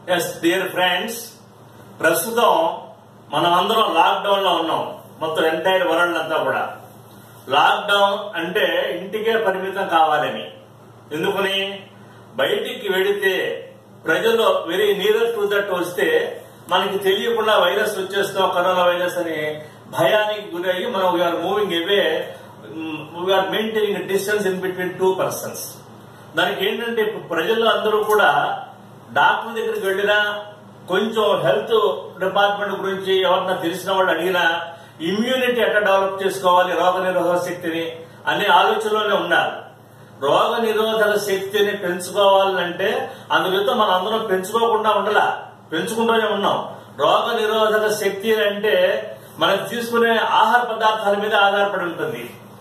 yes dear friends ప్రస్తుతం మనం అందరం లాక్డౌన్ లో ఉన్నాం మొత్తం ఎంటైర్ వరల్డ్ అంతా కూడా లాక్డౌన్ అంటే ఇంటికే పరిమితం కావాలని ఎందుకని బయటికి వెడితే ప్రజలు వెరీ నియర్ టు దట్ వస్తే మనకి తెలియకుండా వైరస్ వచ్చేస్తాం కరోనా వైరస్ అని భయానికి గురయ్యి మనం we are moving away we are maintaining distance in between two persons దానికి ఏంటంటే ఇప్పుడు ప్రజలు అందరూ కూడా డాక్టర్ దగ్గరికి వెళ్ళినా కొంచెం హెల్త్ డిపార్ట్మెంట్ గురించి ఎవరన్నా తెలిసిన వాళ్ళు అడిగినా ఇమ్యూనిటీ ఎట్లా డెవలప్ చేసుకోవాలి రోగ నిరోధక శక్తిని అనే ఆలోచనలోనే ఉన్నారు రోగ నిరోధక శక్తిని పెంచుకోవాలంటే అందులో మనం అందరం పెంచుకోకుండా ఉండలా పెంచుకుంటూనే ఉన్నాం రోగ నిరోధక శక్తి అంటే మనం తీసుకునే ఆహార పదార్థాల మీద ఆధారపడి ఉంటుంది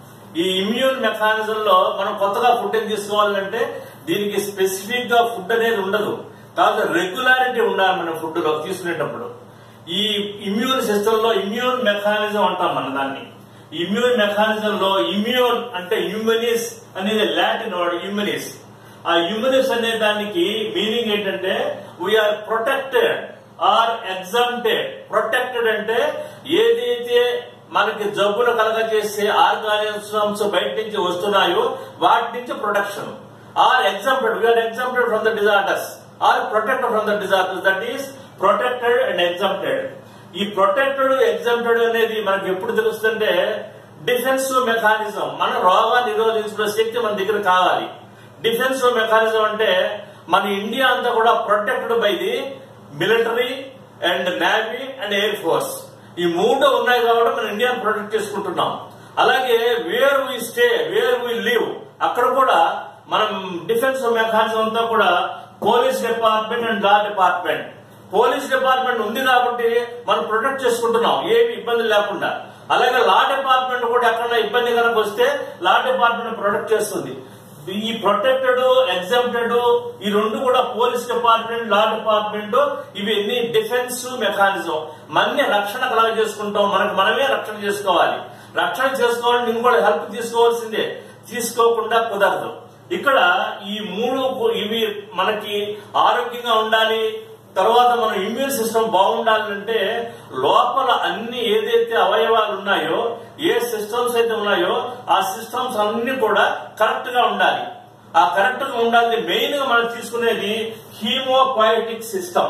ఈ ఇమ్యూన్ మెకానిజం లో మనం కొత్తగా ఫుడ్ ఏం తీసుకోవాలంటే దీనికి స్పెసిఫిక్ గా ఫుడ్ అనేది ఉండదు కాబట్టి రెగ్యులారిటీ ఉండాలి మన ఫుడ్ లో తీసుకునేటప్పుడు ఈ ఇమ్యూన్ సిస్టమ్ లో ఇమ్యూన్ మెకానిజం అంటాం మన దాన్ని ఇమ్యూన్ మెకానిజం లో ఇమ్యూన్ అంటే ఇమ్యూనిస్ అనేది లాటిన్ వర్డ్ ఇమ్యూనిస్ ఆ ఇమ్యూనిస్ అనే దానికి మీనింగ్ ఏంటంటే we are protected or exempted protected అంటే ఏదైతే మనకి జబ్బులు కలగజేసే ఆర్గానిజమ్స్ బయట నుంచి వస్తున్నాయో వాటి నుంచి protection or exempted we are exempted from the disorders or protected from the disorders that is protected and exempted ఈ ప్రొటెక్టెడ్ ఎగ్జాంప్టెడ్ అనేది మనకి ఎప్పుడు తెలుస్తుంటే డిఫెన్సివ్ మెకానిజం మన రోగాన్ని నిరోధించుకునే శక్తి మన దగ్గర కావాలి డిఫెన్సివ్ మెకానిజం అంటే మన ఇండియా అంతా కూడా protected by the military and navy and air force ఈ మూడు ఉన్నాయి కాబట్టి మనం ఇండియాను ప్రొటెక్ట్ చేసుకుంటున్నాం అలాగే where we stay where we live అక్కడ కూడా మనం డిఫెన్స్ మెకానిజం అంతా కూడా police department and law department police department ఉంది కాబట్టి మనం ప్రొటెక్ట్ చేసుకుంటున్నాం ఏమి ఇబ్బంది లేకుండా అలాగే లా డిపార్ట్మెంట్ కూడా ఎక్కడైనా ఇబ్బంది కనుక వస్తే లా డిపార్ట్మెంట్ ప్రొటెక్ట్ చేస్తుంది ఈ ప్రొటెక్టెడ్ ఎగ్జామ్టెడ్ ఈ రెండు కూడా పోలీస్ డిపార్ట్మెంట్ లా డిపార్ట్మెంట్ ఇవన్నీ డిఫెన్స్ మెకానిజం మన్ని రక్షణ కలగ చేసుకుంటాం మనకు మనమే రక్షణ చేసుకోవాలి రక్షణ చేసుకోవాలని నేను కూడా హెల్ప్ తీసుకోవాల్సిందే తీసుకోకుండా కుదరదు ఇక్కడ ఈ మూడు ఇవి మనకి ఆరోగ్యంగా ఉండాలి తర్వాత మన ఇమ్యూన్ సిస్టమ్ బాగుండాలంటే లోపల అన్ని ఏదైతే అవయవాలు ఉన్నాయో ఏ సిస్టమ్స్ అయితే ఉన్నాయో ఆ సిస్టమ్స్ అన్ని కూడా కరెక్ట్ గా ఉండాలి ఆ కరెక్ట్ గా ఉండాలి మెయిన్ గా మనం తీసుకునేది హీమోపాయిటిక్ సిస్టమ్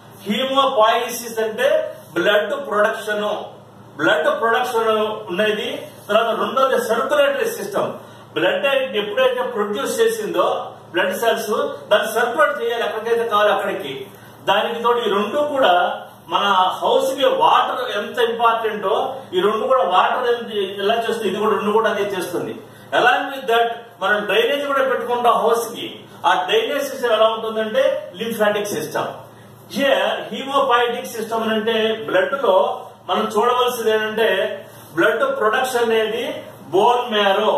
హీమోపాయిసిస్ అంటే బ్లడ్ ప్రొడక్షన్ బ్లడ్ ప్రొడక్షన్ ఉన్నది తర్వాత రెండోది సర్కులేటరీ సిస్టమ్ బ్లడ్ ఎప్పుడైతే ప్రొడ్యూస్ చేసిందో బ్లడ్ సెల్స్ దాన్ని సర్కులేట్ చేయాలి ఎక్కడికైతే కావాలి అక్కడికి దానికి తోడు ఈ రెండు కూడా మన హౌస్ కి వాటర్ ఎంత ఇంపార్టెంటో ఈ రెండు కూడా వాటర్ ఎలా చేస్తుంది ఇది కూడా రెండు కూడా అదే చేస్తుంది అలాంగ్ విత్ దట్ మనం డ్రైనేజ్ కూడా పెట్టుకుంటాం హౌస్ కి ఆ డ్రైనేజ్ సిస్టమ్ ఎలా ఉంటుందంటే lymphatic system here haemopoietic system అంటే బ్లడ్ లో మనం చూడవలసింది ఏంటంటే బ్లడ్ ప్రొడక్షన్ అనేది బోన్ మ్యారో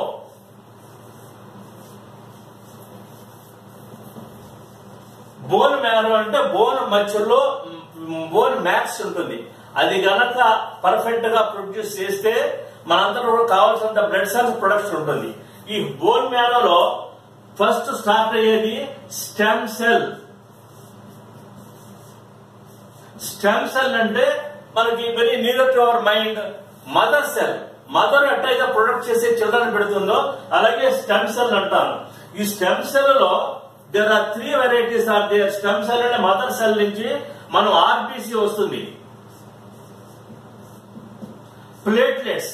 బోన్ మ్యారో అంటే బోన్ మధ్యలో బోన్ మ్యాక్స్ ఉంటుంది అది గనక పర్ఫెక్ట్ గా ప్రొడ్యూస్ చేస్తే మనందరూ కూడా కావాల్సినంత బ్లడ్ సెల్స్ ప్రొడక్షన్ ఉంటుంది ఈ బోన్ మ్యారోలో ఫస్ట్ స్టార్ట్ అయ్యేది స్టెమ్ సెల్ స్టెమ్ సెల్ అంటే మనకి very near to our mind mother cell mother ఎట్టయితే ప్రొడక్ట్ చేసే చిల్డ్రన్ పెడుతుందో అలాగే స్టెమ్ సెల్ అంటారు ఈ స్టెమ్ సెల్ లో there are three varieties of their stem cell అనే మదర్ సెల్ నుంచి మనం ఆర్బీసీ వస్తుంది platelets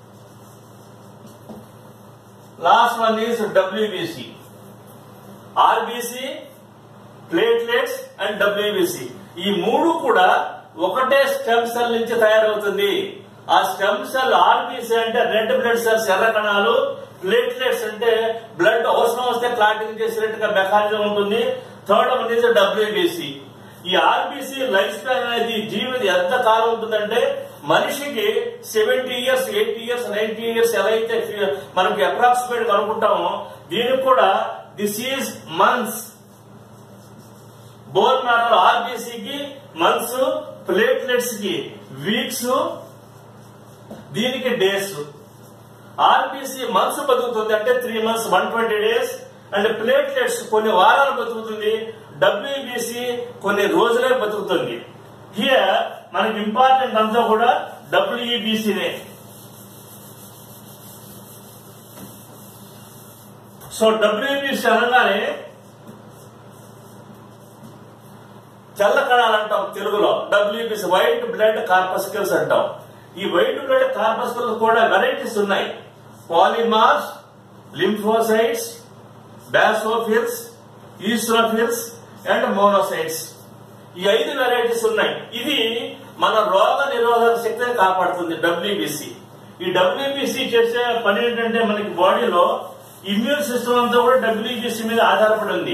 last one is WBC RBC platelets and WBC ఈ మూడు కూడా ఒకటే స్టెమ్ సెల్ నుంచి తయారవుతుంది ఆ స్టెమ్ సెల్ ఆర్బీసీ అంటే రెడ్ బ్లడ్ సెల్స్ ఎర్ర కణాలు ప్లేట్లెట్స్ అంటే బ్లడ్ అవసరం వస్తే క్లాటింగ్ చేసినట్టుగా మెకానిజం ఉంటుంది థర్డ్ వన్ ఈజ్ డబ్ల్యూబీసీ ఈ ఆర్బీసీ లైఫ్ స్పాన్ అనేది జీవితం ఎంత కాలం ఉంటుందంటే మనిషికి seventy years eighty years ninety years ఎలా అయితే మనకి అప్రాక్సిమేట్ గా అనుకుంటామో దీనికి కూడా this is months bone marrow ఆర్బీసీకి మంత్స్ ప్లేట్లెట్స్ కి వీక్స్ దీనికి డేస్ ఆర్బీసీ మంత్స్ బతుకుతుంది అంటే three months one twenty days and platelets కొన్ని వారాలు బతుకుతుంది డబ్ల్యూబిసి కొన్ని రోజులే బతుకుతుంది హియర్ మనకి ఇంపార్టెంట్ అంతా కూడా డబ్ల్యూబిసినే సో డబ్ల్యూబిసి అనగానే తెల్ల కణాలు అంటాం తెలుగులో డబ్ల్యూబిసి వైట్ బ్లడ్ కార్పస్కల్స్ అంటాం ఈ వైట్ బ్లడ్ కార్పస్కల్స్ కూడా వెరైటీస్ ఉన్నాయి polymorphs lymphocytes basophils eosinophils and monocytes ఈ ఐదు వెరైటీస్ ఉన్నాయి ఇది మన రోగ నిరోధక శక్తిని కాపాడుతుంది డబ్ల్యూబిసి ఈ డబ్ల్యూబిసి చేసే పని ఏంటంటే మనకి బాడీలో ఇమ్యూన్ సిస్టమ్ అంతా కూడా డబ్ల్యూబిసి మీద ఆధారపడి ఉంది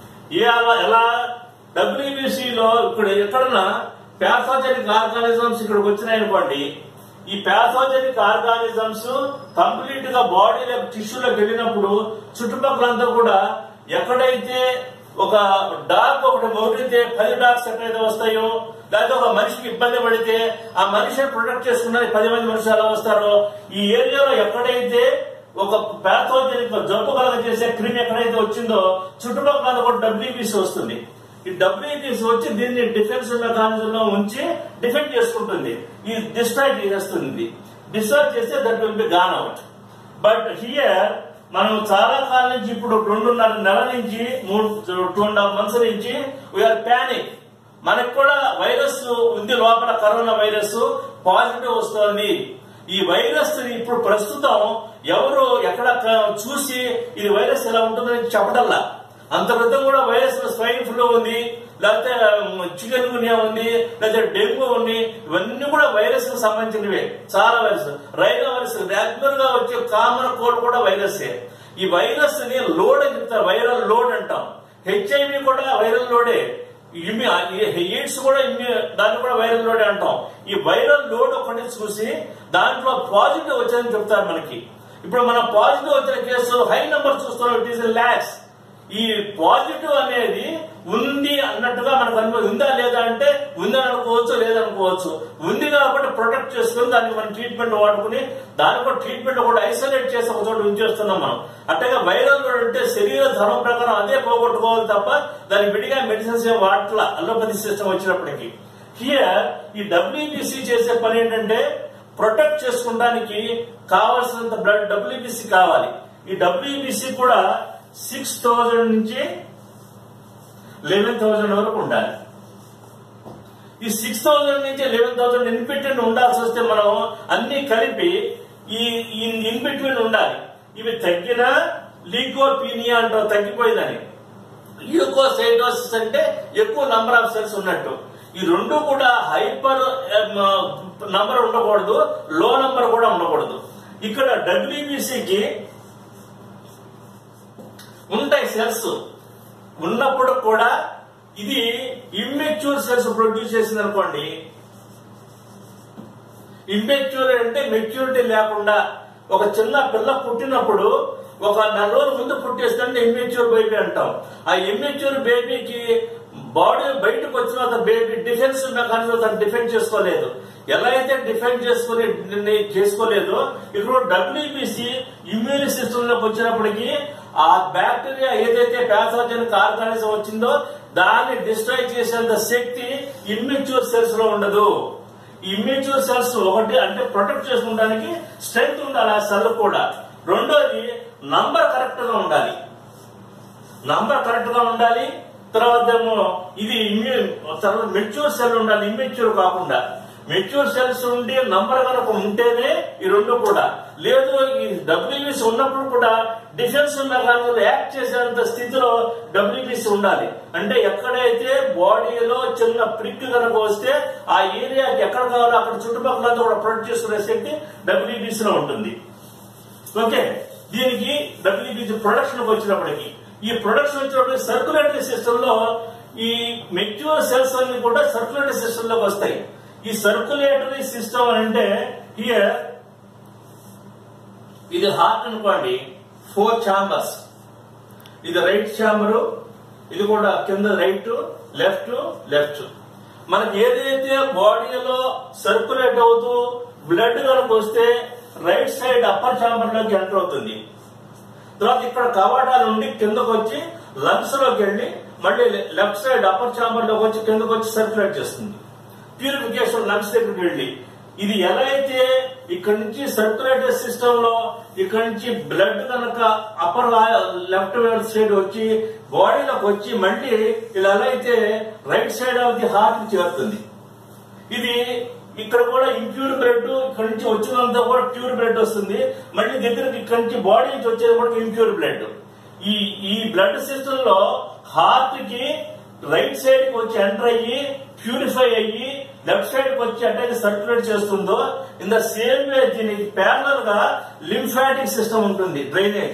ఏ అలా ఎలా డబ్ల్యూబిసి లో ఇక్కడ ఎక్కడన్నా ప్యాథోజెనిక్ ఆర్గానిజమ్స్ ఇక్కడికి వచ్చినాయనుకోండి ఈ ప్యాథోజెనిక్ ఆర్గానిజమ్స్ కంప్లీట్ గా బాడీలో టిష్యూలోకి వెళ్ళినప్పుడు చుట్టుపక్కలంతా కూడా ఎక్కడైతే ఒక డాగ్ ఒకటి మొగితే పది డాగ్స్ ఎక్కడైతే వస్తాయో లేకపోతే ఒక మనిషికి ఇబ్బంది పడితే ఆ మనిషిని ప్రొటెక్ట్ చేసుకున్నది పది మంది మనుషులు ఎలా వస్తారో ఈ ఏరియాలో ఎక్కడైతే ఒక ప్యాథోజెనిక్ జబ్బు కలగ చేసే క్రిమి ఎక్కడైతే వచ్చిందో చుట్టుపక్కల కూడా డబ్ల్యూబీసీ వస్తుంది ఈ డబ్ల్యూబీసీ వచ్చి దీన్ని డిఫెన్స్ మెకానిజం లో ఉంచి డిఫెండ్ చేసుకుంటుంది ఈ డిస్ట్రాయ్ చేస్తుంది డిస్ట్రాయ్ చేస్తే that will be gone out but here మనం చాలా కాలం నుంచి ఇప్పుడు రెండున్నర నెల నుంచి మూడు టూ అండ్ హాఫ్ మంత్స్ నుంచి వీఆర్ ప్యానిక్ మనకు కూడా వైరస్ ఉంది లోపల కరోనా వైరస్ పాజిటివ్ వస్తోంది ఈ వైరస్ ని ఇప్పుడు ప్రస్తుతం ఎవరు ఎక్కడ క- చూసి ఇది వైరస్ ఎలా ఉంటుందని చెప్పడల్లా అంత క్రితం కూడా వైరస్ స్వైన్ ఫ్లూ ఉంది లేకపోతే చికెన్ గునియా ఉంది లేకపోతే డెంగ్యూ ఉంది ఇవన్నీ కూడా వైరస్ కు సంబంధించినవే చాలా వైరస్ రైనా వైరస్ రెగ్యులర్ గా వచ్చే కామన్ కోల్డ్ కూడా వైరస్ ఈ వైరస్ ని లోడ్ అని చెప్తారు వైరల్ లోడ్ అంటాం హెచ్ఐవి కూడా వైరల్ లోడే ఇమ్యూ ఎయిడ్స్ కూడా ఇమ్యూ దాన్ని కూడా వైరల్ లోడ్ అంటాం ఈ వైరల్ లోడ్ ఒకటి చూసి దాంట్లో పాజిటివ్ వచ్చేదని చెప్తారు మనకి ఇప్పుడు మన పాజిటివ్ వచ్చిన కేసు హై నెంబర్ చూస్తున్నాం ఇట్ ఈస్ ల్యాక్స్ ఈ పాజిటివ్ అనేది ఉంది అన్నట్టుగా మనకు అనుభవం ఉందా లేదా అంటే ఉందని అనుకోవచ్చు లేదనుకోవచ్చు ఉంది కాబట్టి ప్రొటెక్ట్ చేసుకుని దానికి మనం ట్రీట్మెంట్ వాడుకుని దానికి కూడా ట్రీట్మెంట్ కూడా ఐసోలేట్ చేసి ఒక చోట ఉంచేస్తున్నాం మనం అట్టగా వైరల్ లోడ్ అంటే శరీర ధర్మం ప్రకారం అదే పోగొట్టుకోవాలి తప్ప దానికి విడిగా మెడిసిన్స్ ఏం వాడట్ల అలోపతి సిస్టమ్ వచ్చినప్పటికీ హియర్ ఈ డబ్ల్యూబిసి చేసే పని ఏంటంటే ప్రొటెక్ట్ చేసుకోవడానికి కావాల్సినంత బ్లడ్ డబ్ల్యూబిసి కావాలి ఈ డబ్ల్యూబిసి కూడా సిక్స్ థౌజండ్ నుంచి లెవెన్ థౌజండ్ వరకు ఉండాలి ఈ సిక్స్ థౌజండ్ నుంచి లెవెన్ థౌజండ్ ఇన్ఫిటెంట్ ఉండాల్సి వస్తే మనం అన్ని కలిపి ఈ ఇన్ బిట్వీన్ ఉండాలి ఇవి తగ్గిన లీకోపీనియా అంటారు తగ్గిపోయిందని ల్యూకోసైటోసిస్ అంటే ఎక్కువ నంబర్ ఆఫ్ సెల్స్ ఉన్నట్టు ఈ రెండు కూడా హైపర్ నంబర్ ఉండకూడదు లో నంబర్ కూడా ఉండకూడదు ఇక్కడ డబ్ల్యూబీసీకి ఉంటాయి సెల్స్ ఉన్నప్పుడు కూడా ఇది ఇమ్మెచ్యూర్ సెల్స్ ప్రొడ్యూస్ చేసింది అనుకోండి ఇమ్మెచ్యూర్ అంటే మెచ్యూరిటీ లేకుండా ఒక చిన్న పిల్ల పుట్టినప్పుడు ఒక నెల రోజుల ముందు పుట్టేస్తుంటే ఇమ్మెచ్యూర్ బేబీ అంటాం ఆ ఇమ్మెచ్యూర్ బేబీకి బాడీ బయటకు వచ్చిన తర్వాత బేబీ డిఫెన్స్ మెకానిజం తను డిఫెండ్ చేసుకోలేదు ఎలా అయితే డిఫెండ్ చేసుకుని ని- చేసుకోలేదో ఇప్పుడు డబ్ల్యూబీసీ ఇమ్యూన్ సిస్టమ్ లోకి వచ్చినప్పటికీ ఆ బ్యాక్టీరియా ఏదైతే ప్యాథోజనిక్ ఆర్గానిజం వచ్చిందో దాన్ని డిస్ట్రాయ్ చేసేంత శక్తి ఇమ్మెచ్యూర్ సెల్స్ లో ఉండదు ఇమ్మెచ్యూర్ సెల్స్ ఒకటి అంటే ప్రొటెక్ట్ చేసుకోవడానికి స్ట్రెంగ్త్ ఉండాలి ఆ సెల్ కూడా రెండోది నంబర్ కరెక్ట్ గా ఉండాలి నంబర్ కరెక్ట్ గా ఉండాలి తర్వాత ఏమో ఇది ఇమ్యూన్ తర్వాత మెచ్యూర్ సెల్ ఉండాలి ఇమ్మెచ్యూర్ కాకుండా మెచ్యూర్ సెల్స్ ఉండి నంబర్ కనుక ఉంటేనే ఈ రెండు కూడా లేదు ఈ డబ్ల్యూబీసీ ఉన్నప్పుడు కూడా డిఫెన్స్ మెకానిజం యాక్ట్ చేసేంత స్థితిలో డబ్ల్యూబీసీ ఉండాలి అంటే ఎక్కడైతే బాడీలో చిన్న ప్రిక్ కనుక వస్తే ఆ ఏరియాకి ఎక్కడ కావాలో అక్కడ చుట్టుపక్కలంతా కూడా ప్రొటెక్ట్ చేసుకునే శక్తి డబ్ల్యూబీసీ లో ఉంటుంది ఓకే దీనికి డబ్ల్యూబీసీ ప్రొడక్షన్ వచ్చినప్పటికి ఈ ప్రొడక్షన్ వచ్చినప్పటికి సర్క్యులేటరీ సిస్టమ్ లో ఈ మెచ్యూర్ సెల్స్ అన్ని కూడా సర్క్యులేటరీ సిస్టమ్ లోకి వస్తాయి ఈ సర్క్యులేటరీ సిస్టమ్ అని అంటే హియర్ ఇది హార్ట్ అనుకోండి ఫోర్ ఛాంబర్స్ ఇది రైట్ ఛాంబరు ఇది కూడా కింద రైట్ లెఫ్ట్ లెఫ్ట్ మనకి ఏదైతే బాడీలో సర్క్యులేట్ అవుతూ బ్లడ్ కనుక వస్తే రైట్ సైడ్ అప్పర్ ఛాంబర్ లోకి ఎంటర్ అవుతుంది తర్వాత ఇక్కడ కవాటాలు నుండి కిందకు వచ్చి లంగ్స్ లోకి వెళ్ళి మళ్ళీ లెఫ్ట్ సైడ్ అప్పర్ చాంబర్ లోకి వచ్చి కిందకు వచ్చి సర్క్యులేట్ చేస్తుంది ప్యూరిఫికేషన్ లంగ్స్ దగ్గరికి వెళ్ళి ఇది ఎలా అయితే ఇక్కడ నుంచి సర్క్యులేటరీ సిస్టమ్ లో ఇక్కడ నుంచి బ్లడ్ కనుక అప్పర్ లెఫ్ట్ సైడ్ వచ్చి బాడీలోకి వచ్చి మళ్ళీ ఇలా ఎలా అయితే right side of the heart చేరుతుంది ఇది ఇక్కడ కూడా ఇంప్యూర్ బ్లడ్ ఇక్కడ నుంచి వచ్చినంత కూడా ప్యూర్ బ్లడ్ వస్తుంది మళ్ళీ దగ్గరికి ఇక్కడ నుంచి బాడీ నుంచి వచ్చేది కూడా ఇంప్యూర్ బ్లడ్ ఈ ఈ బ్లడ్ సిస్టమ్ లో హార్ట్ కి రైట్ సైడ్ కి వచ్చి ఎంటర్ అయ్యి ప్యూరిఫై అయ్యి లెఫ్ట్ సైడ్ కి వచ్చి అంటే సర్క్యులేట్ చేస్తుందో ఇన్ ద సేమ్ వే దీనికి ప్యారలల్ గా లింఫాటిక్ సిస్టమ్ ఉంటుంది డ్రైనేజ్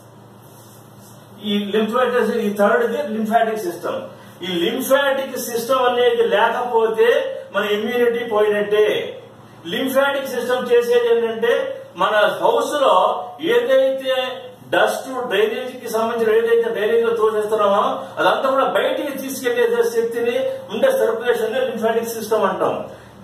ఈ లింఫాటిక్ ఈ థర్డ్ ది లింఫాటిక్ సిస్టమ్ ఈ లింఫాటిక్ సిస్టమ్ అనేది లేకపోతే మన ఇమ్యూనిటీ పోయినట్టే లింఫాటిక్ సిస్టమ్ చేసేది ఏంటంటే మన హౌస్ లో ఏదైతే డస్ట్ డ్రైనేజ్ కి సంబంధించిన ఏదైతే డ్రైనేజ్ లో తోసేస్తున్నామో అదంతా కూడా బయటికి తీసుకెళ్లే శక్తిని ఉండే సర్క్యులేషన్ లింఫాటిక్ సిస్టమ్ అంటాం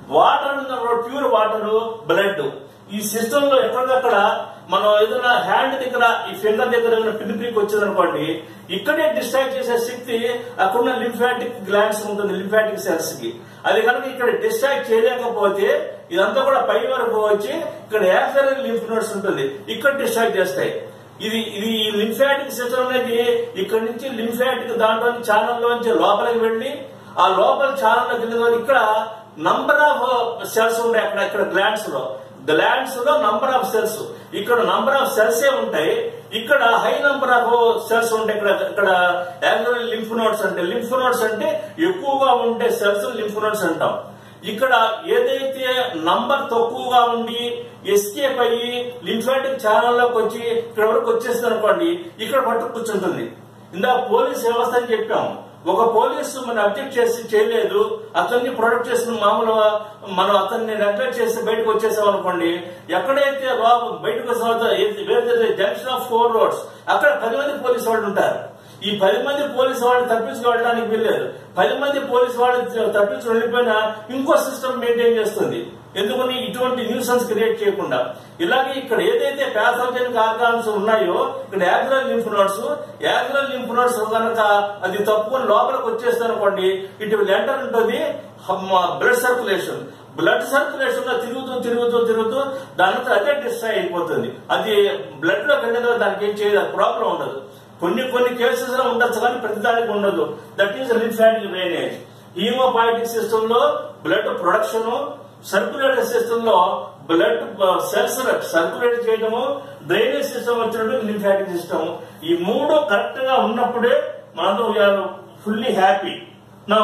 వాటర్ ప్యూర్ వాటర్ బ్లడ్ ఈ సిస్టమ్ లో ఎక్కడికక్కడ మనం ఏదైనా హ్యాండ్ దగ్గర ఈ ఫింగర్ దగ్గర ఏదైనా పిన్ పిక్ వచ్చింది అనుకోండి ఇక్కడే డిస్ట్రాక్ట్ చేసే శక్తి అక్కడున్న లింఫాటిక్ గ్లాండ్స్ ఉంటుంది లింఫాటిక్ సెల్స్ కి అది కనుక ఇక్కడ డిస్ట్రాక్ట్ చేయలేకపోతే ఇదంతా కూడా పై వరకు వచ్చి ఇక్కడ యాక్సరీ లింఫ్ నోట్స్ ఉంటుంది ఇక్కడ డిస్ట్రాక్ట్ చేస్తాయి ఇది ఇది లింఫాటిక్ సిస్టమ్ అనేది ఇక్కడ నుంచి లింఫాటిక్ దాంట్లో ఛానల్లోంచి లోపలికి వెళ్ళి ఆ లోపల ఛానల్ కింద ఇక్కడ నంబర్ ఆఫ్ సెల్స్ ఉంటాయి అక్కడ ఇక్కడ గ్లాండ్స్ లో గ్లాండ్స్ లో నంబర్ ఆఫ్ సెల్స్ ఇక్కడ నంబర్ ఆఫ్ సెల్స్ ఏ ఉంటాయి ఇక్కడ హై నంబర్ ఆఫ్ సెల్స్ ఉంటాయి ఇక్కడ ఇక్కడ యాక్చువల్ లింఫ్ నోట్స్ అంటే లింఫ్ నోట్స్ అంటే ఎక్కువగా ఉండే సెల్స్ లింఫ్ నోట్స్ అంటాం ఇక్కడ ఏదైతే నంబర్ తక్కువగా ఉండి ఎస్కేప్ అయ్యి లింఫాటిక్ ఛానల్లోకి వచ్చి ఇక్కడ వరకు వచ్చేస్తుంది అనుకోండి ఇక్కడ పట్టు కూర్చుంటుంది ఇందా పోలీస్ వ్యవస్థ అని చెప్పాం ఒక పోలీసు మనం అబ్జెక్ట్ చేసి చేయలేదు అతన్ని ప్రొడక్ట్ చేసిన మామూలుగా మనం అతన్ని నెగ్లెక్ట్ చేసి బయటకు వచ్చేసాం అనుకోండి ఎక్కడైతే లో- బయటకు వచ్చిన జంక్షన్ ఆఫ్ ఫోర్ రోడ్స్ అక్కడ పది మంది పోలీసు వాళ్ళు ఉంటారు ఈ పది మంది పోలీసు వాళ్ళు తప్పించుకు వెళ్ళడానికి వెళ్ళలేదు పది మంది పోలీసు వాళ్ళు తప్పించి వెళ్ళిపోయినా ఇంకో సిస్టమ్ మెయింటైన్ చేస్తుంది ఎందుకని ఇటువంటి న్యూసెన్స్ క్రియేట్ చేయకుండా ఇలాగే ఇక్కడ ఏదైతే ప్యాథోజనిక్ ఆర్గాన్స్ ఉన్నాయో ఇక్కడ యాగ్రల్ లింఫ్ నోట్స్ యాగ్రల్ లింఫ్ నోట్స్ కనుక అది తప్పుకొని లోపలికి వచ్చేస్తే అనుకోండి ఇటు ఎంటర్ ఉంటుంది బ్లడ్ సర్క్యులేషన్ బ్లడ్ సర్క్యులేషన్ లో తిరుగుతూ తిరుగుతూ తిరుగుతూ దానితో అదే డిస్ట్రాయ్ అయిపోతుంది అది బ్లడ్ లో వెళ్ళిన తర్వాత దానికి ఏం చేయదు ప్రాబ్లం ఉండదు కొన్ని కొన్ని కేసెస్ లో ఉండొచ్చు కానీ ప్రతిదానికి ఉండదు that is lymphatic drainage haemopoietic system లో బ్లడ్ ప్రొడక్షన్ సర్క్యులేటరీ సిస్టమ్ లో బ్లడ్ సెల్స్ సర్క్యులేట్ చేయడము డ్రైనేజ్ సిస్టమ్ వచ్చినప్పుడు లింఫాటిక్ సిస్టమ్ ఈ మూడు కరెక్ట్ గా ఉన్నప్పుడే మనం ఫుల్లీ హ్యాపీ నా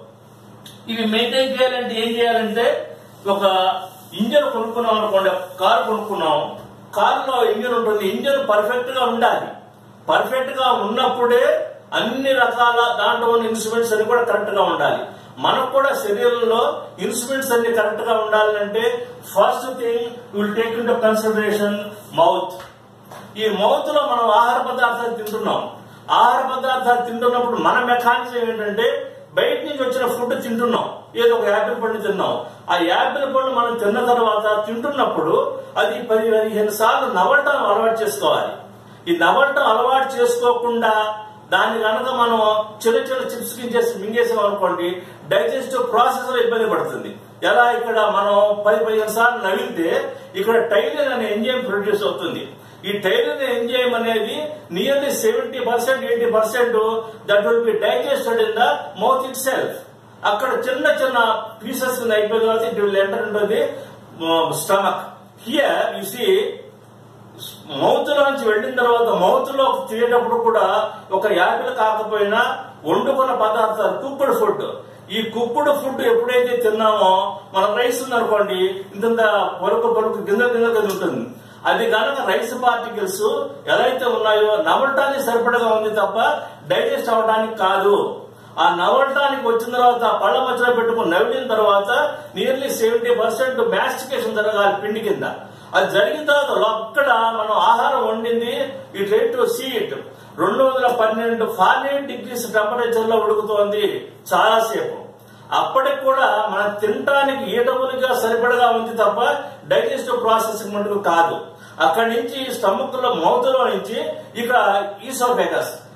ఇవి మెయింటైన్ చేయాలంటే ఏం చేయాలంటే ఒక ఇంజన్ కొనుక్కున్నాం అనుకోండి కారు కొనుక్కున్నాం కారులో ఇంజన్ ఉంటుంది ఇంజన్ పర్ఫెక్ట్ గా ఉండాలి పర్ఫెక్ట్ గా ఉన్నప్పుడే అన్ని రకాల దాంట్లో ఉన్న ఇన్స్ట్రుమెంట్స్ అన్ని కూడా కరెక్ట్ గా ఉండాలి మనకు కూడా శరీరంలో ఇన్స్ట్రుమెంట్స్ అన్ని కరెక్ట్ గా ఉండాలంటే first thing will take in consideration mouth ఈ మౌత్ లో మనం ఆహార పదార్థాలు తింటున్నాం ఆహార పదార్థాలు తింటున్నప్పుడు మన మెకానిజం ఏంటంటే బయట నుంచి వచ్చిన ఫుడ్ తింటున్నాం ఏదో ఒక యాపిల్ పండు తిన్నాం ఆ యాపిల్ పండు మనం తిన్న తర్వాత తింటున్నప్పుడు అది పది పదిహేను సార్లు నవ్వటం అలవాటు చేసుకోవాలి ఈ నవ్వటం అలవాటు చేసుకోకుండా దాన్ని కనుక మనం చిన్న చిన్న చిప్స్ కించేసి మింగేసాం అనుకోండి డైజెస్టివ్ ప్రాసెస్ లో ఇబ్బంది పడుతుంది ఎలా ఇక్కడ మనం పది పదిహేను సార్లు నవ్వితే ఇక్కడ టైలిన్ అనే ఎంజైమ్ ప్రొడ్యూస్ అవుతుంది ఈ టైలిన్ ఎంజైమ్ అనేది nearly seventy percent eighty percent that will be digested in the mouth itself అక్కడ చిన్న చిన్న పీసెస్ అయిపోయిన తర్వాత ఇట్ విల్ ఎంటర్ ఉంటుంది stomach here you see mouth లోంచి వెళ్ళిన తర్వాత మౌత్ లో తినేటప్పుడు కూడా ఒక యాపిల్ కాకపోయినా వండుకున్న పదార్థాలు కుప్పుడు ఫుడ్ ఈ కుప్పుడు ఫుడ్ ఎప్పుడైతే తిన్నామో మన రైస్ ఉందనుకోండి ఇంత పొరకు పొరకు గింజ గింజ కింద ఉంటుంది అది కనుక రైస్ పార్టికల్స్ ఎలా అయితే ఉన్నాయో నవ్వటానికి సరిపడగా ఉంది తప్ప డైజెస్ట్ అవడానికి కాదు ఆ నవ్వటానికి వచ్చిన తర్వాత పళ్ళ మధ్యలో పెట్టుకుని నవ్విన తర్వాత నియర్లీ సెవెంటీ పర్సెంట్ మ్యాస్టికేషన్ జరగాలి పిండి కింద అది జరిగిన తర్వాత అక్కడ మనం ఆహారం వండింది it rate to see it రెండు వందల పన్నెండు ఫార్టీ డిగ్రీస్ టెంపరేచర్ లో ఉడుకుతోంది చాలాసేపు అప్పటికి కూడా మనం తినటానికి ఈటబుల్గా సరిపడగా ఉంది తప్ప డైజెస్టివ్ ప్రాసెస్ మటుకు కాదు అక్కడి నుంచి స్టమక్ లో మౌత్ లో నుంచి ఇక ఈసోఫెగస్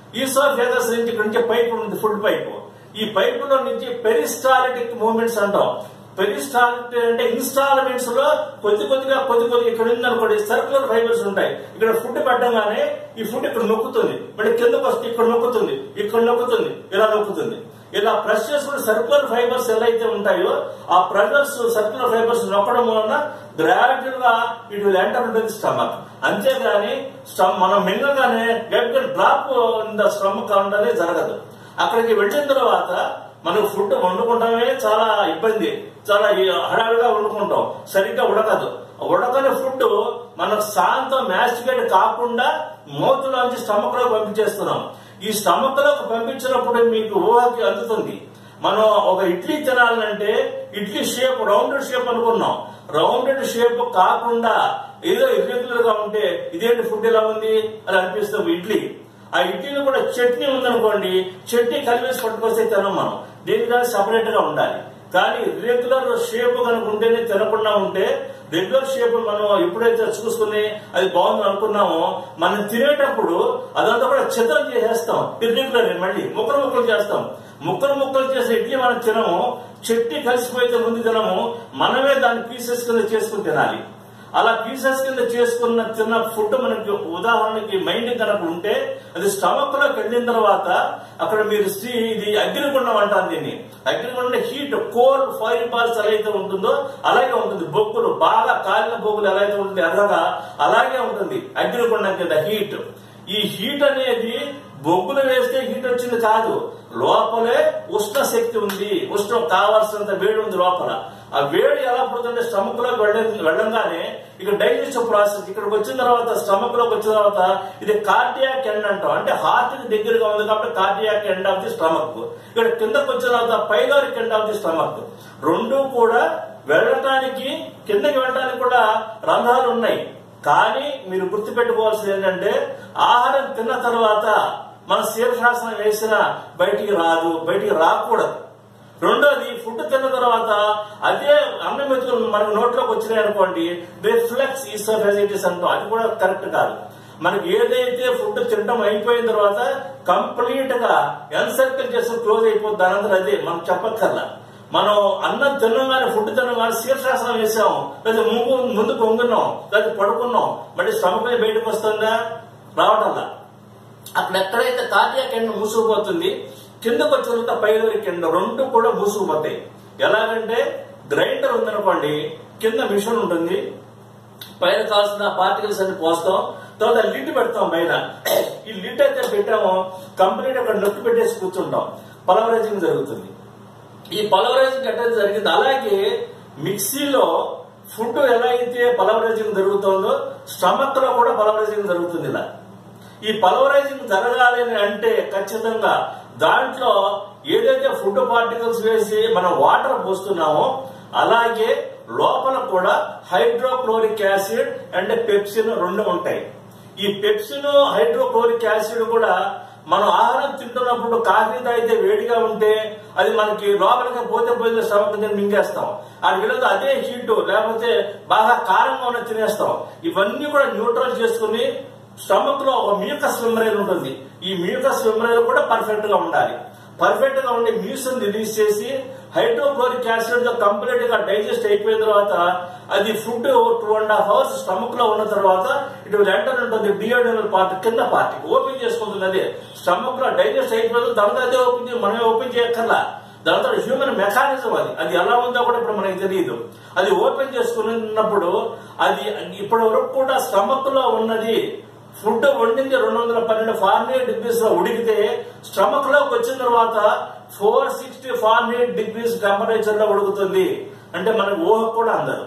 ఈసోఫేగస్ నుంచి ఇక్కడ నుంచి పైపు ఉంది ఫుడ్ పైపు ఈ పైపులో నుంచి పెరిస్టాలిటిక్ మూవ్మెంట్స్ అంటాం పెరిస్టాలిక్ అంటే ఇన్స్టాల్మెంట్స్ లో కొద్ది కొద్దిగా కొద్ది కొద్దిగా ఇక్కడ ఉంది అనుకోండి సర్కులర్ ఫైబర్స్ ఉంటాయి ఇక్కడ ఫుడ్ పెట్టగానే ఈ ఫుడ్ ఇక్కడ నొక్కుతుంది మళ్ళీ కిందకు వస్తే ఇక్కడ నొక్కుతుంది ఇక్కడ నొక్కుతుంది ఇలా నొక్కుతుంది ఇలా ప్రెస్ చేసుకున్న సర్కులర్ ఫైబర్స్ ఎలా అయితే ఉంటాయో ఆ ప్రెషర్స్ సర్కులర్ ఫైబర్స్ నొక్కడం వలన గ్రాడ్యువల్ గా ఇట్ విల్ ఎంటర్ ఉంటుంది స్టమక్ అంతేగాని స్టమ్ మనం మింగగానే get drop in the stomach అనేది జరగదు అక్కడికి వెళ్ళిన తర్వాత మనకు ఫుడ్ వండుకుంటామే చాలా ఇబ్బంది చాలా హడావిడిగా వండుకుంటాం సరిగ్గా ఉడకదు ఉడకని ఫుడ్ మనకు శాంతం మ్యాస్టికేట్ కాకుండా మూతలోంచి స్టమక్ లో పంపించేస్తున్నాం ఈ స్టమక్ లోకి పంపించినప్పుడు మీకు ఊహకి అందుతుంది మనం ఒక ఇడ్లీ తినాలంటే ఇడ్లీ షేప్ రౌండెడ్ షేప్ అనుకున్నాం రౌండెడ్ షేప్ కాకుండా ఏదో ఇర్రెగ్యులర్ గా ఉంటే ఇదేంటి ఫుడ్ ఎలా ఉంది అని అనిపిస్తుంది ఇడ్లీ ఆ ఇడ్లీలో కూడా చట్నీ ఉందనుకోండి చట్నీ కలిపేసి పట్టుకొస్తే తినం మనం దీనికి సపరేట్ గా ఉండాలి కానీ రెగ్యులర్ షేప్ కనుక ఉంటేనే తినకుండా ఉంటే రెగ్యులర్ షేప్ మనం ఎప్పుడైతే చూసుకుని అది బాగుంది అనుకున్నామో మనం తినేటప్పుడు అదంతా కూడా చిత్రం చేసేస్తాం ఇర్రెగ్యులర్ మళ్ళీ ముక్కలు ముక్కలు చేస్తాం ముక్కలు ముక్కలు చేసే ఇడ్లీ మనం తినము చట్నీ కలిసిపోయితే ముందు తినము మనమే దాన్ని పీసెస్ కింద చేసుకుని తినాలి అలా పీసెస్ కింద చేసుకున్న తిన్న ఫుడ్ మనకి ఉదాహరణకి మైండ్ కనుక ఉంటే అది స్టమక్ లోకి వెళ్ళిన తర్వాత అక్కడ మీరు శ్రీ ఇది అగ్నిగుండం అంటారు దీన్ని అగ్నిగుండం హీట్ కోల్ ఫైర్ బాల్స్ ఎలా అయితే ఉంటుందో అలాగే ఉంటుంది బొగ్గులు బాగా కాలిన బొగ్గులు ఎలా అయితే ఉంటుంది ఎర్రగా అలాగే ఉంటుంది అగ్నిగుండం కింద హీట్ ఈ హీట్ అనేది బొగ్గులు వేస్తే హీట్ వచ్చింది కాదు లోపలే ఉష్ణ శక్తి ఉంది ఉష్ణం కావాల్సినంత వేడి ఉంది లోపల ఆ వేడి ఎలా పుడుతుంటే స్టమక్ లోకి వెళ్ళ వెళ్ళంగానే ఇక డైజెషన్ ప్రాసెస్ ఇక్కడికి వచ్చిన తర్వాత స్టమక్ లోకి వచ్చిన తర్వాత ఇది కార్డియాక్ ఎండ్ అంటాం అంటే హార్ట్ కి దగ్గరగా ఉంది కాబట్టి cardiac end of the stomach ఇక్కడ కిందకు వచ్చిన తర్వాత pyloric end of the stomach రెండు కూడా వెళ్ళటానికి కిందకి వెళ్ళడానికి కూడా రంధ్రాలు ఉన్నాయి కానీ మీరు గుర్తుపెట్టుకోవాల్సింది ఏంటంటే ఆహారం తిన్న తర్వాత మన శీర్షాసనం వేసిన బయటికి రాదు బయటికి రాకూడదు రెండోది ఫుడ్ తిన్న తర్వాత అదే అన్నం మెతుకులు మనకు నోట్లోకి వచ్చినాయి అనుకోండి రిఫ్లెక్స్ ఈసోఫెసిటీస్ అంటాం అది కూడా కరెక్ట్ కాదు మనకి ఏదైతే ఫుడ్ తినడం అయిపోయిన తర్వాత కంప్లీట్ గా ఎన్సర్కిల్ చేసి క్లోజ్ అయిపోద్ది అనంతరం అదే మనం చెప్పక్కర్లా మనం అన్నం తినగానే ఫుడ్ తినగానే శీర్షాసనం వేసాం లేదా ముందు ముందు పొంగున్నాం లేదా పడుకున్నాం మళ్ళీ స్టమక్ బయటకు వస్తుందా రావటంలా అక్కడ ఎక్కడైతే కార్డియాక్ ఎండ్ మూసుకుపోతుంది కిందకు వచ్చినంత పైదరికి ఎండ్ రెండు కూడా మూసుకుపోతాయి ఎలాగంటే గ్రైండర్ ఉందనుకోండి కింద మిషన్ ఉంటుంది పైన కావాల్సిన పార్టికల్స్ అన్ని పోస్తాం తర్వాత లిడ్ పెడతాం పైన ఈ లిడ్ అయితే పెట్టామో కంప్లీట్ అక్కడ నొక్కి పెట్టేసి కూర్చుంటాం పలవరైజింగ్ జరుగుతుంది ఈ పలవరైజింగ్ ఎట్లా జరిగింది అలాగే మిక్సీలో ఫుడ్ ఎలా అయితే పలవరైజింగ్ జరుగుతుందో స్టమక్ లో కూడా పలవరైజింగ్ జరుగుతుంది ఇలా ఈ పలవరైజింగ్ జరగాలి అని అంటే ఖచ్చితంగా దాంట్లో ఏదైతే ఫుడ్ పార్టికల్స్ వేసి మనం వాటర్ పోస్తున్నామో అలాగే లోపల కూడా హైడ్రోక్లోరిక్ యాసిడ్ అండ్ పెప్సిన్ రెండు ఉంటాయి ఈ పెప్సిన్ హైడ్రోక్లోరిక్ యాసిడ్ కూడా మనం ఆహారం తింటున్నప్పుడు కాఫీ తాగితే వేడిగా ఉంటే అది మనకి లోపలికి పోతే పోతే స్టమక్ దగ్గర మింగేస్తాం ఆ విధంగా అదే హీట్ లేకపోతే బాగా కారంగా ఉన్న తినేస్తాం ఇవన్నీ కూడా న్యూట్రల్ చేసుకుని స్టమక్ లో ఒక మ్యూకస్ మెమరైల్ ఉంటుంది ఈ మ్యూకస్ మెమరైల్ కూడా పర్ఫెక్ట్ గా ఉండాలి పర్ఫెక్ట్ గా ఉండే మ్యూస్ రిలీజ్ చేసి హైడ్రోక్లోరిక్ యాసిడ్ తో కంప్లీట్ గా డైజెస్ట్ అయిపోయిన తర్వాత అది food two and half hours stomach లో ఉన్న తర్వాత ఇటు ఎంటర్ ఉంటుంది డియోడనల్ పార్ట్ కింద పార్ట్ ఓపెన్ చేసుకుంటుంది అదే స్టమక్ లో డైజెస్ట్ అయిపోయింది దాంతో అదే ఓపెన్ చేసి మనమే ఓపెన్ చేయక్కర్లా దాంతో హ్యూమన్ మెకానిజం అది అది ఎలా ఉందో కూడా ఇప్పుడు మనకి తెలియదు అది ఓపెన్ చేసుకున్నప్పుడు అది ఇప్పటి వరకు కూడా స్టమక్ లో ఉన్నది ఫుడ్ వండింది రెండు వందల పన్నెండు ఫార్నేట్ డిగ్రీస్ లో ఉడికితే స్టమక్ లోకి వచ్చిన తర్వాత four sixty Fahrenheit degrees temperature లో ఉడుకుతుంది అంటే మనకు ఊహ కూడా అందరు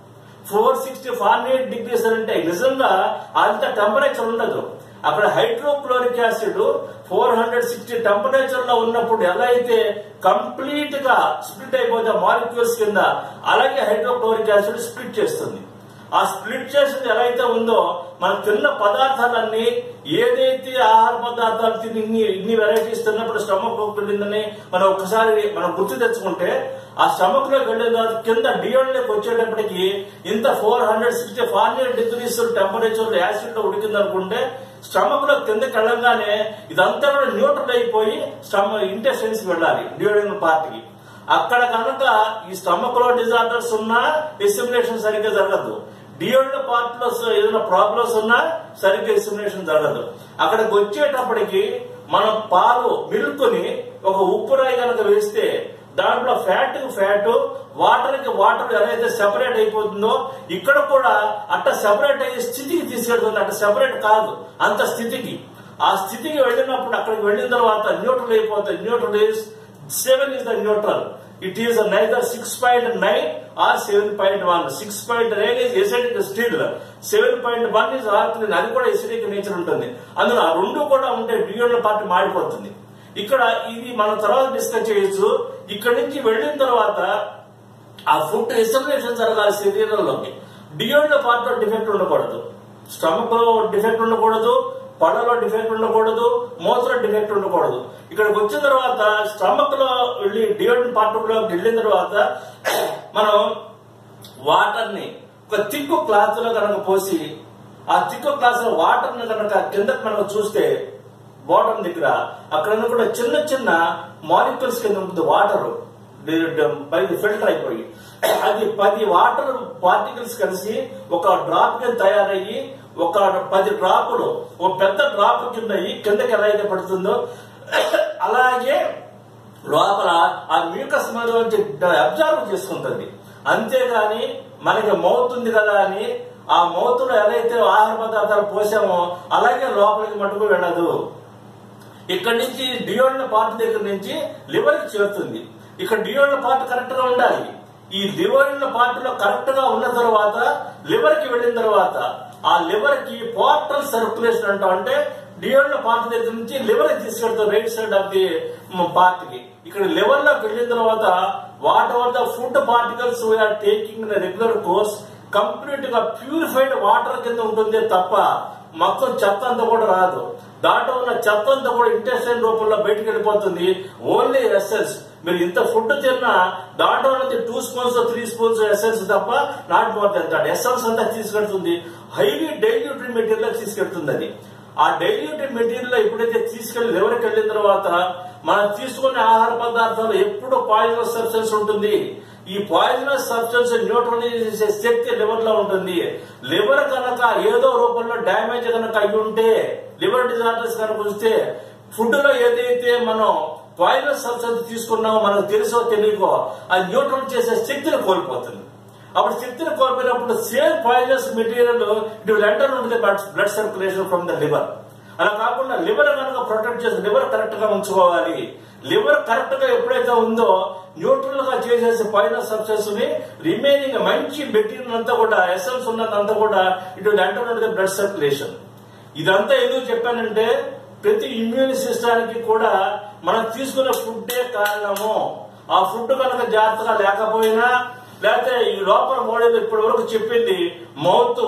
ఫోర్ సిక్స్టీ ఫార్నేట్ డిగ్రీస్ అంటే నిజంగా అంత టెంపరేచర్ ఉండదు అక్కడ hydrochloric acid four hundred sixty temperature లో ఉన్నప్పుడు ఎలా అయితే కంప్లీట్ గా స్ప్లిట్ అయిపోతే మాలిక్యూల్స్ కింద అలాగే హైడ్రోక్లోరిక్ యాసిడ్ స్ప్లిట్ చేస్తుంది ఆ స్ప్లిట్ చేసింది ఎలా అయితే ఉందో మనం తిన్న పదార్థాలన్నీ ఏదైతే ఆహార పదార్థాలు తిని ఇన్ని ఇన్ని వెరైటీస్ తిన్నప్పుడు స్టమక్ వెళ్ళిందని మనం ఒక్కసారి మనం గుర్తు తెచ్చుకుంటే ఆ స్టమక్ లోకి వెళ్ళిన తర్వాత కింద డియోడ్లోకి వచ్చేటప్పటికి ఇంత four hundred sixty four hundred degrees temperature acid లో ఉడికింది అనుకుంటే స్టమక్ లో కిందకి వెళ్ళగానే ఇదంతా కూడా న్యూట్రల్ అయిపోయి స్టమ ఇంటెస్టైన్స్ వెళ్ళాలి డియోడినల్ పార్ట్కి అక్కడ కనుక ఈ స్టమక్ లో డిజార్డర్స్ ఉన్నా ఎస్టిములేషన్ సరిగ్గా జరగదు డియోల్డ్ పార్ట్ లో ఏదైనా ప్రాబ్లమ్స్ ఉన్నా సరిగ్గా ఎస్టిములేషన్ జరగదు అక్కడికి వచ్చేటప్పటికి మనం పాలు మిల్క్ ని ఒక ఉప్పు రాయి కనుక వేస్తే దాంట్లో ఫ్యాట్ కి ఫ్యాట్ వాటర్ కి వాటర్ ఎలా సెపరేట్ అయిపోతుందో ఇక్కడ కూడా అట్ట సెపరేట్ అయ్యే స్థితికి తీసుకెళ్తుంది అట్ట సెపరేట్ కాదు అంత స్థితికి ఆ స్థితికి వెళ్ళినప్పుడు అక్కడికి వెళ్ళిన తర్వాత న్యూట్రల్ అయిపోతుంది neutral is seven is the neutral it is neither six point nine or seven point one six point nine is acidic still seven point one is alkaline అది కూడా ఎసిడిక్ నేచర్ ఉంటుంది అందులో ఆ రెండు కూడా ఉంటే డియోడ్ల పార్టీ మాడిపోతుంది ఇక్కడ ఇది మనం తర్వాత డిస్కస్ చేయొచ్చు ఇక్కడ నుంచి వెళ్ళిన తర్వాత ఆ ఫుడ్ ఎస్టిమేషన్ జరగాలి శరీరంలోకి డియోడ్ల పార్ట్లో డిఫెక్ట్ ఉండకూడదు స్టమక్ లో డిఫెక్ట్ ఉండకూడదు పళ్ళలో డిఫెక్ట్ ఉండకూడదు మూత్ర డిఫెక్ట్ ఉండకూడదు ఇక్కడికి వచ్చిన తర్వాత స్టమక్ లో వెళ్ళి డియోడ్ పార్ట్ లోకి వెళ్ళిన తర్వాత మనం వాటర్ ని ఒక తిక్కు క్లాత్ లో కనుక పోసి ఆ తిక్కు క్లాత్ లో వాటర్ ని కనుక కిందకి మనం చూస్తే బాటమ్ దగ్గర అక్కడ కూడా చిన్న చిన్న మాలిక్యూల్స్ కింద ఉంటుంది వాటర్ పైకి ఫిల్టర్ అయిపోయి అది పది వాటర్ పార్టికల్స్ కలిసి ఒక డ్రాప్ కింద తయారయ్యి ఒక పది డ్రాపులు ఒక పెద్ద డ్రాప్ కింద అయ్యి కిందకి ఎలా అయితే పడుతుందో అలాగే లోపల ఆ మ్యూకస్ నుంచి అబ్జర్వ్ చేసుకుంటుంది అంతేగాని మనకి మౌత్ ఉంది కదా అని ఆ మౌత్ లో ఎలా ఆహార పదార్థాలు పోసామో అలాగే లోపలికి మటుకు వెళ్ళదు ఇక్కడ నుంచి డియోడ్ల పార్ట్ దగ్గర నుంచి లివర్ కి చేరుతుంది ఇక్కడ డియోడ్ల పార్ట్ కరెక్ట్ గా ఉండాలి ఈ డియోడ్ల పార్ట్ లో కరెక్ట్ గా ఉన్న తర్వాత లివర్ కి వెళ్ళిన తర్వాత ఆ లివర్ కి పోర్టల్ సర్క్యులేషన్ అంటాం అంటే డియోడ్ల పార్ట్ దగ్గర నుంచి లివర్ కి తీసుకెళ్తాం right side of the part కి ఇక్కడ లివర్ లోకి వెళ్ళిన తర్వాత whatever the food particles we are taking regular course complete గా ప్యూరిఫైడ్ వాటర్ కింద ఉంటుంది తప్ప మొత్తం చెత్త అంతా కూడా రాదు దాంట్లో ఉన్న చెత్త అంతా కూడా ఇంటెస్టైన్ రూపంలో బయటకు వెళ్ళిపోతుంది ఓన్లీ ఎసెన్స్ మీరు ఇంత ఫుడ్ తిన్నా దాంట్లో నుంచి two spoons three spoons essence తప్ప నాట్ మోర్ దెన్ ఎసెన్స్ అంతా తీసుకెళ్తుంది హైలీ డైల్యూటరీ మెటీరియల్ తీసుకెళ్తుంది అది ఆ డైల్యూటరీ మెటీరియల్ ఎప్పుడైతే తీసుకెళ్లి లివర్కి వెళ్ళిన తర్వాత మనం తీసుకునే ఆహార పదార్థాలు ఎప్పుడు పాయిజనస్ సబ్స్టెన్స్ ఉంటుంది ఈ పాయిజనస్ సబ్స్టెన్స్ న్యూట్రలైజ్ చేసే శక్తి లివర్ లో ఉంటుంది లివర్ కనుక ఏదో రూపంలో డ్యామేజ్ కనుక అయి ఉంటే లివర్ డిజార్డర్స్ కనుక వస్తే ఫుడ్ లో ఏదైతే మనం పాయిజనస్ సబ్స్టెన్స్ తీసుకున్నామో మనకు తెలుసో తెలియకో అది న్యూట్రల్ చేసే శక్తిని కోల్పోతుంది అప్పుడు శక్తిని కోల్పోయినప్పుడు సేమ్ పాయిజనస్ మెటీరియల్ ఇటు ఎంటర్ ఉంటుంది blood circulation from the liver అలా కాకుండా లివర్ కనుక ప్రొటెక్ట్ చేసి లివర్ కరెక్ట్ గా ఉంచుకోవాలి లివర్ కరెక్ట్ గా ఎప్పుడైతే ఉందో న్యూట్రల్ గా చేసేసి పైన సబ్స్టెన్స్ ని రిమైనింగ్ మంచి మెటీరియల్ అంతా కూడా ఎసెన్స్ ఉన్నదంతా కూడా ఇటు ఎంటర్ ఉంటుంది బ్లడ్ సర్క్యులేషన్ ఇదంతా ఎందుకు చెప్పానంటే ప్రతి ఇమ్యూన్ సిస్టానికి కూడా మనం తీసుకునే ఫుడ్డే కారణము ఆ ఫుడ్ కనుక జాగ్రత్తగా లేకపోయినా లేకపోతే ఈ లోపల మోడల్ ఇప్పటి వరకు చెప్పింది మౌత్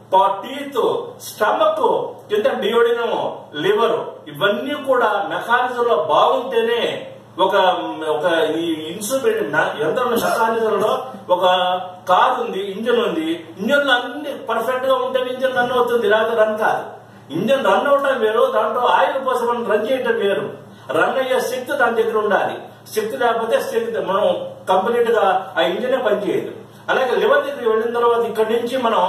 టీత్ స్టమక్ కింద డియోడినము లివర్ ఇవన్నీ కూడా మెకానిజం లో బాగుంటేనే ఒక ఒక ఈ ఇన్సులిన్ యంత్రం మెకానిజం లో ఒక కార్ ఉంది ఇంజన్ ఉంది ఇంజన్ లో అన్ని పర్ఫెక్ట్ గా ఉంటే ఇంజన్ రన్ అవుతుంది లేకపోతే రన్ కాదు ఇంజన్ రన్ అవటం వేరు దాంట్లో ఆయిల్ కోసం మనం రన్ చేయటం వేరు రన్ అయ్యే శక్తి దాని దగ్గర ఉండాలి శక్తి లేకపోతే శక్తి మనం కంప్లీట్ గా ఆ ఇంజనే పనిచేయదు అలాగే లివర్ దగ్గరికి వెళ్ళిన తర్వాత ఇక్కడి నుంచి మనం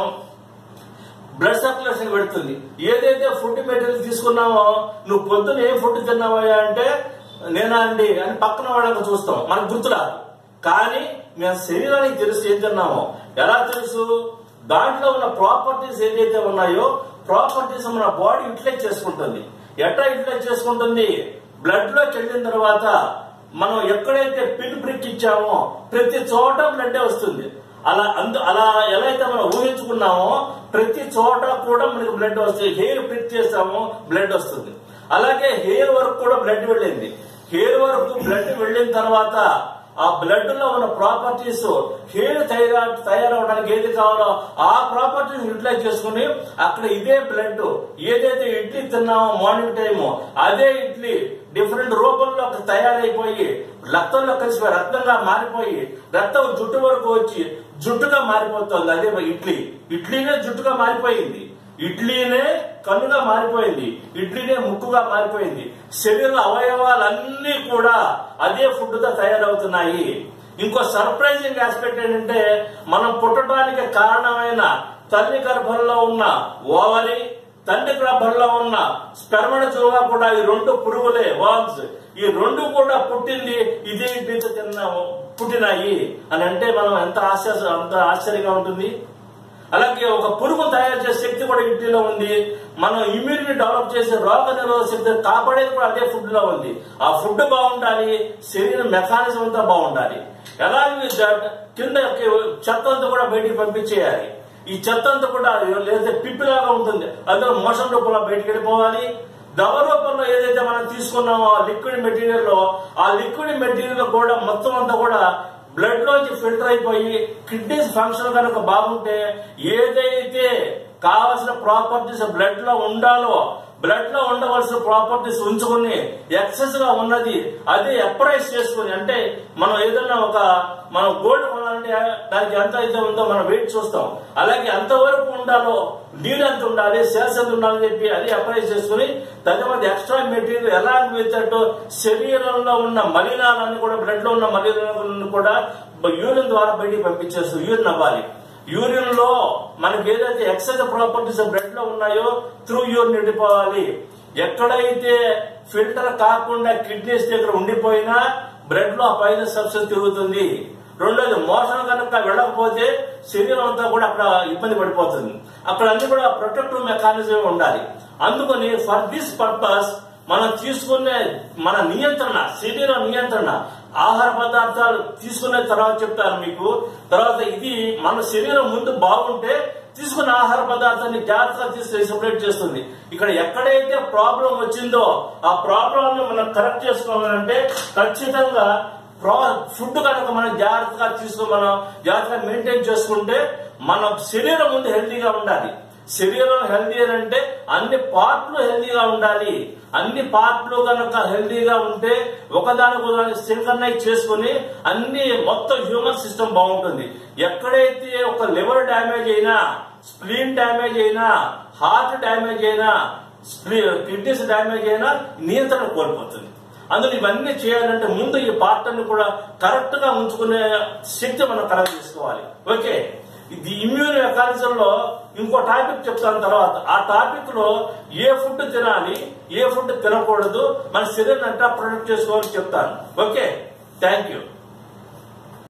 బ్లడ్ సర్క్యులేషన్ పెడుతుంది ఏదైతే ఫుడ్ మెటీరియల్ తీసుకున్నామో నువ్వు పొద్దున ఏం ఫుడ్ తిన్నావా అంటే నేనా అండి అని పక్కన వాళ్ళకి చూస్తాం మనకు గుర్తురాదు కానీ మేము శరీరానికి తెలుసు ఏం తిన్నామో ఎలా తెలుసు దాంట్లో ఉన్న ప్రాపర్టీస్ ఏదైతే ఉన్నాయో ప్రాపర్టీస్ మన బాడీ యూటిలైజ్ చేసుకుంటుంది ఎట్లా యూటిలైజ్ చేసుకుంటుంది బ్లడ్ లోకి వెళ్ళిన తర్వాత మనం ఎక్కడైతే పిన్ బ్రిక్ ఇచ్చామో ప్రతి చోట బ్లడ్ వస్తుంది అలా అందు అలా ఎలా అయితే మనం ఊహించుకున్నామో ప్రతి చోట కూడా మనకి బ్లడ్ వస్తుంది హెయిర్ ప్రిక్ చేస్తామో బ్లడ్ వస్తుంది అలాగే హెయిర్ వరకు కూడా బ్లడ్ వెళ్ళింది హెయిర్ వరకు బ్లడ్ వెళ్ళిన తర్వాత ఆ బ్లడ్ లో ఉన్న ప్రాపర్టీస్ హెయిర్ తయారు తయారవడానికి ఏది కావాలో ఆ ప్రాపర్టీస్ యూటిలైజ్ చేసుకుని అక్కడ ఇదే బ్లడ్ ఏదైతే ఇడ్లీ తిన్నామో మార్నింగ్ టైము అదే ఇడ్లీ డిఫరెంట్ రూపంలో తయారైపోయి రక్తంలో కలిసిపోయి రక్తంగా మారిపోయి రక్తం జుట్టు వరకు వచ్చి జుట్టుగా మారిపోతుంది అదే ఇడ్లీ ఇడ్లీనే జుట్టుగా మారిపోయింది ఇడ్లీనే కన్నుగా మారిపోయింది ఇడ్లీనే ముక్కుగా మారిపోయింది శరీర అవయవాలన్నీ కూడా అదే ఫుడ్ తో తయారవుతున్నాయి ఇంకో సర్ప్రైజింగ్ ఆస్పెక్ట్ ఏంటంటే మనం పుట్టడానికి కారణమైన తల్లి గర్భంలో ఉన్న ఓవరి తండ్రి గర్భంలో ఉన్న స్పెర్మణజుగా కూడా ఈ రెండు పురుగులే వాల్స్ ఈ రెండు కూడా పుట్టింది ఇదే ఇడ్లీతో తిన్న పుట్టినాయి అని అంటే మనం ఎంత ఆశ్చర్య అంత ఆశ్చర్యంగా ఉంటుంది అలాగే ఒక పురుగు తయారు చేసే శక్తి కూడా ఇడ్లీలో ఉంది మనం ఇమ్యూనిటీ డెవలప్ చేసే రోగ నిరోధక శక్తి కాపాడేది కూడా అదే ఫుడ్ లో ఉంది ఆ ఫుడ్ బాగుండాలి శరీర మెకానిజం అంతా బాగుండాలి అలాగే దట్ కింద చెత్త అంతా కూడా బయటికి పంపించేయాలి ఈ చెత్త అంతా కూడా లేదా పిప్పిలాగా ఉంటుంది అందులో మోషన్ రూపంలో బయటికి వెళ్ళిపోవాలి ద్రవ రూపంలో ఏదైతే మనం తీసుకున్నామో ఆ లిక్విడ్ మెటీరియల్ లో ఆ లిక్విడ్ మెటీరియల్ కూడా మొత్తం అంతా కూడా బ్లడ్ లోంచి ఫిల్టర్ అయిపోయి కిడ్నీస్ ఫంక్షన్ కనుక బాగుంటే ఏదైతే కావాల్సిన ప్రాపర్టీస్ బ్లడ్ లో ఉండాలో బ్లడ్ లో ఉండవలసిన ప్రాపర్టీస్ ఉంచుకుని ఎక్సెస్ గా ఉన్నది అది అప్రైజ్ చేసుకుని అంటే మనం ఏదైనా ఒక మనం గోల్డ్ కొనాలంటే దానికి ఎంత అయితే ఉందో మనం వెయిట్ చూస్తాం అలాగే అంతవరకు ఉండాలో నీళ్ళు ఎంత ఉండాలి సేల్స్ ఎంత ఉండాలని చెప్పి అది అప్రైజ్ చేసుకుని తదుపరి ఎక్స్ట్రా మెటీరియల్ ఎలా అనిపించట్టు శరీరంలో ఉన్న మలినాలన్నీ కూడా బ్లడ్ లో ఉన్న మలినాలను కూడా యూరిన్ ద్వారా బయటికి పంపించేస్తూ యూరిన్ అవ్వాలి యూరిన్ లో మనకి ఏదైతే ఎక్సైజ్ ప్రాపర్టీస్ బ్లడ్ లో ఉన్నాయో త్రూ యూరిన్ వెళ్ళిపోవాలి ఎక్కడైతే ఫిల్టర్ కాకుండా కిడ్నీస్ దగ్గర ఉండిపోయినా బ్లడ్ లో ఆ పైన సబ్స్టెన్స్ తిరుగుతుంది రెండోది మోషన్ కనుక వెళ్ళకపోతే శరీరం అంతా కూడా అక్కడ ఇబ్బంది పడిపోతుంది అక్కడ అన్ని కూడా ప్రొటెక్టివ్ మెకానిజం ఉండాలి అందుకని ఫర్ దిస్ పర్పస్ మనం తీసుకునే మన నియంత్రణ శరీర నియంత్రణ ఆహార పదార్థాలు తీసుకునే తర్వాత చెప్తాను మీకు తర్వాత ఇది మన శరీరం ముందు బాగుంటే తీసుకున్న ఆహార పదార్థాన్ని జాగ్రత్తగా తీసుకుని సెపరేట్ చేస్తుంది ఇక్కడ ఎక్కడైతే ప్రాబ్లం వచ్చిందో ఆ ప్రాబ్లం మనం కరెక్ట్ చేసుకోవాలంటే ఖచ్చితంగా ఫుడ్ కనుక మనం జాగ్రత్తగా తీసుకుని మనం జాగ్రత్తగా మెయింటైన్ చేసుకుంటే మన శరీరం ముందు హెల్తీగా ఉండాలి శరీరం హెల్తీ అని అంటే అన్ని పార్ట్లు హెల్తీగా ఉండాలి అన్ని పార్ట్లు కనుక హెల్తీగా ఉంటే ఒకదానికి సింకర్నైజ్ చేసుకుని అన్ని మొత్తం హ్యూమన్ సిస్టమ్ బాగుంటుంది ఎక్కడైతే ఒక లివర్ డ్యామేజ్ అయినా స్ప్లీన్ డ్యామేజ్ అయినా హార్ట్ డ్యామేజ్ అయినా కిడ్నీస్ డ్యామేజ్ అయినా నియంత్రణ కోల్పోతుంది అందులో ఇవన్నీ చేయాలంటే ముందు ఈ పార్ట్ అన్ని కూడా కరెక్ట్ గా ఉంచుకునే శక్తి మనం కరెక్ట్ చేసుకోవాలి ఓకే ఇది ఇమ్యూన్ మెకానిజం లో ఇంకో టాపిక్ చెప్తాను తర్వాత ఆ టాపిక్ లో ఏ ఫుడ్ తినాలి ఏ ఫుడ్ తినకూడదు మన శరీరం అంతా ప్రొటెక్ట్ చేసుకోవాలని చెప్తాను ఓకే థ్యాంక్ యూ